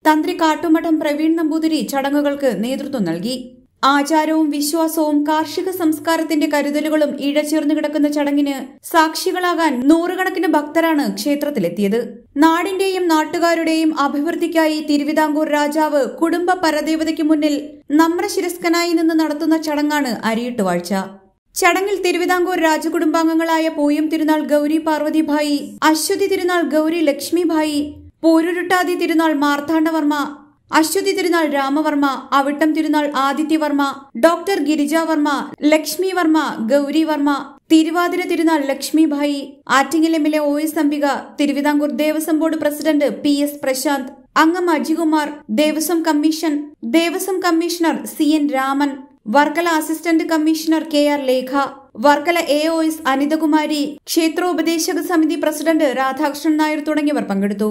തന്ത്രി കാട്ടുമഠം പ്രവീൺ നമ്പൂതിരി ചടങ്ങുകൾക്ക് നേതൃത്വം നൽകി ആചാരവും വിശ്വാസവും കാർഷിക സംസ്കാരത്തിന്റെ കരുതലുകളും ഇഴചേർന്നു കിടക്കുന്ന ചടങ്ങിന് സാക്ഷികളാകാൻ നൂറുകണക്കിന് ഭക്തരാണ് ക്ഷേത്രത്തിലെത്തിയത് നാടിന്റെയും നാട്ടുകാരുടെയും അഭിവൃദ്ധിക്കായി തിരുവിതാംകൂർ രാജാവ് കുടുംബ പരദേവതയ്ക്ക് മുന്നിൽ നമ്രശിരസ്കനായി നിന്ന് നടത്തുന്ന ചടങ്ങാണ് അരിയിട്ടുവാഴ്ച ചടങ്ങിൽ തിരുവിതാംകൂർ രാജകുടുംബാംഗങ്ങളായ പൂയം തിരുനാൾ ഗൗരി പാർവതിഭായി അശ്വതി തിരുനാൾ ഗൗരി ലക്ഷ്മിഭായി പോരുരുട്ടാതി തിരുനാൾ മാർത്താണ്ഡവർമ്മ അശ്വതി തിരുനാൾ Ramavarma Avittam Thirunal Adityavarma doctor Girijavarma Lakshmi Varma Gauri Varma Thiruvathira Thirunal Lakshmibhai Attingal M L A O S Ambika Thiruvithamkoor Devaswom board president P S Prashanth അംഗം Ajikumar Devaswom commission Devaswom commissioner C N Raman Varkala assistant commissioner K R Lekha Varkala A O S Anithakumari ക്ഷേത്രോപദേശക സമിതി പ്രസിഡന്റ് രാധാകൃഷ്ണൻ നായർ തുടങ്ങിയവർ പങ്കെടുത്തു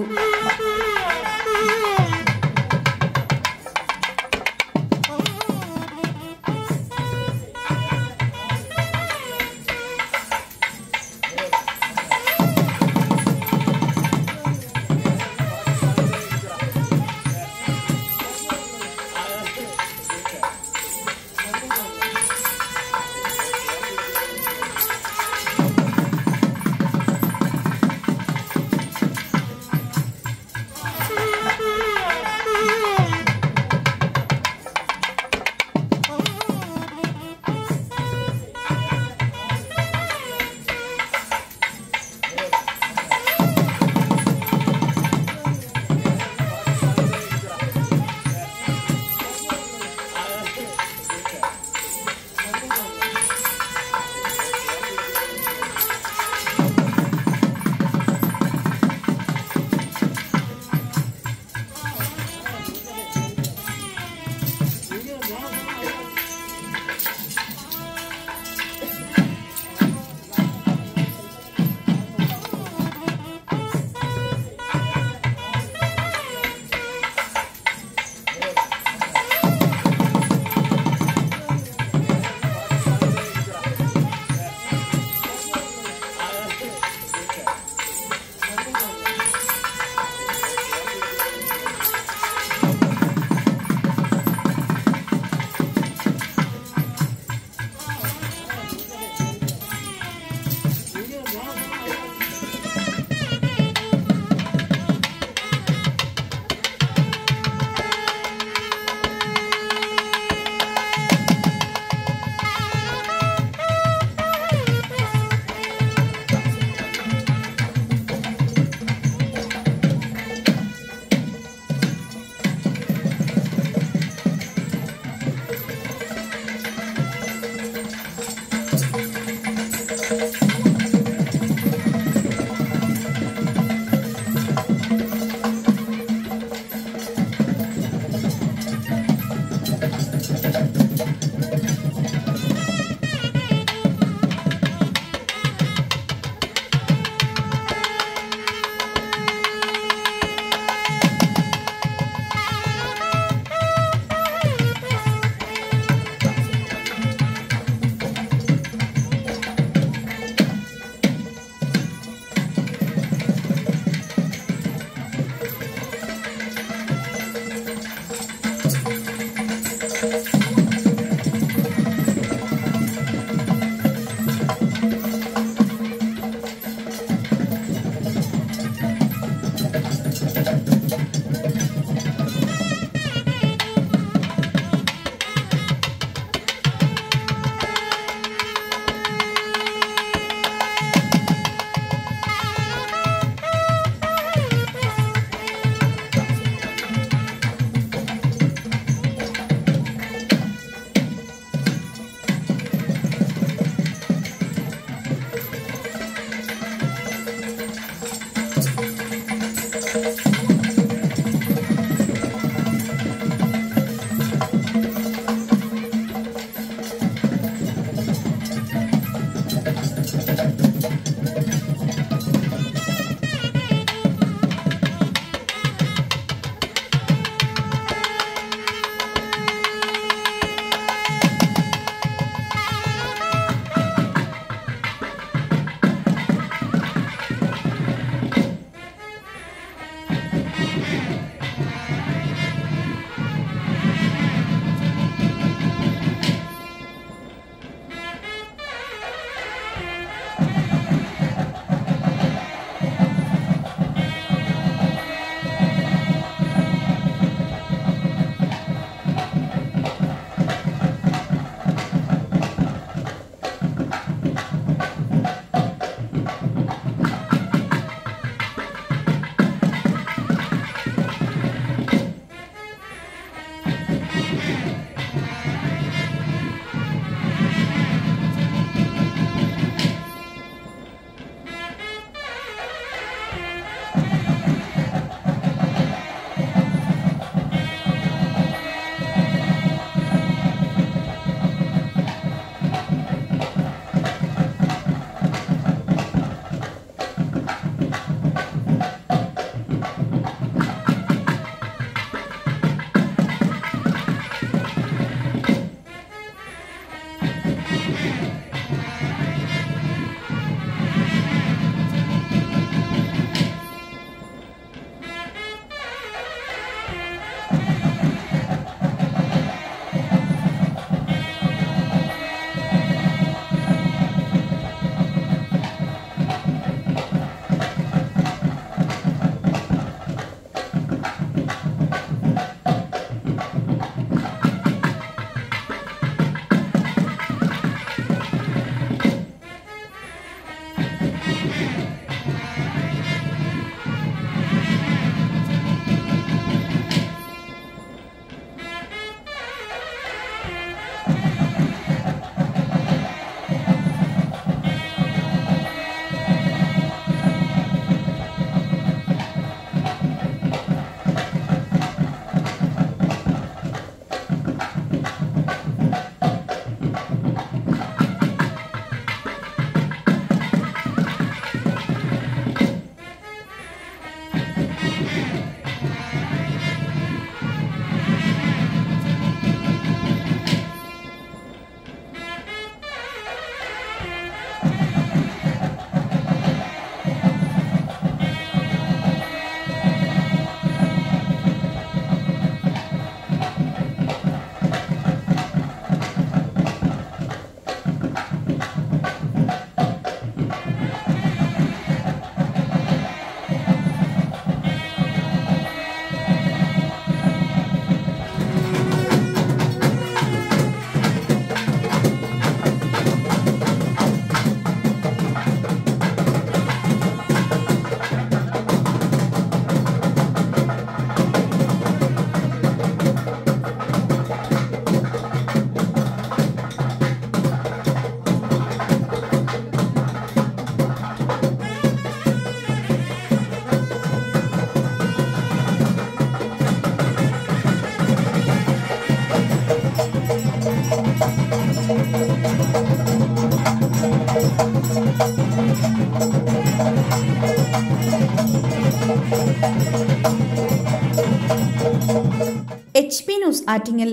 H P news Attingal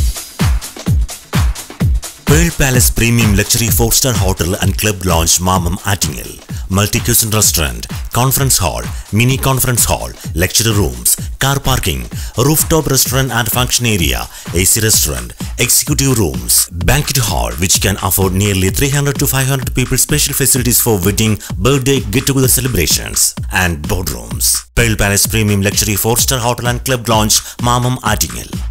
Pearl Palace Premium Luxury 4-star Hotel and Club Lounge Mamam Attingel. Multi-cuisine restaurant, conference hall, mini conference hall, lecture rooms, car parking, rooftop restaurant and function area, AC restaurant, executive rooms, banquet hall which can afford nearly 300 to 500 people special facilities for wedding, birthday, get-together celebrations and boardrooms. Pearl Palace Premium Luxury 4-star Hotel and Club Lounge Mamam Attingel.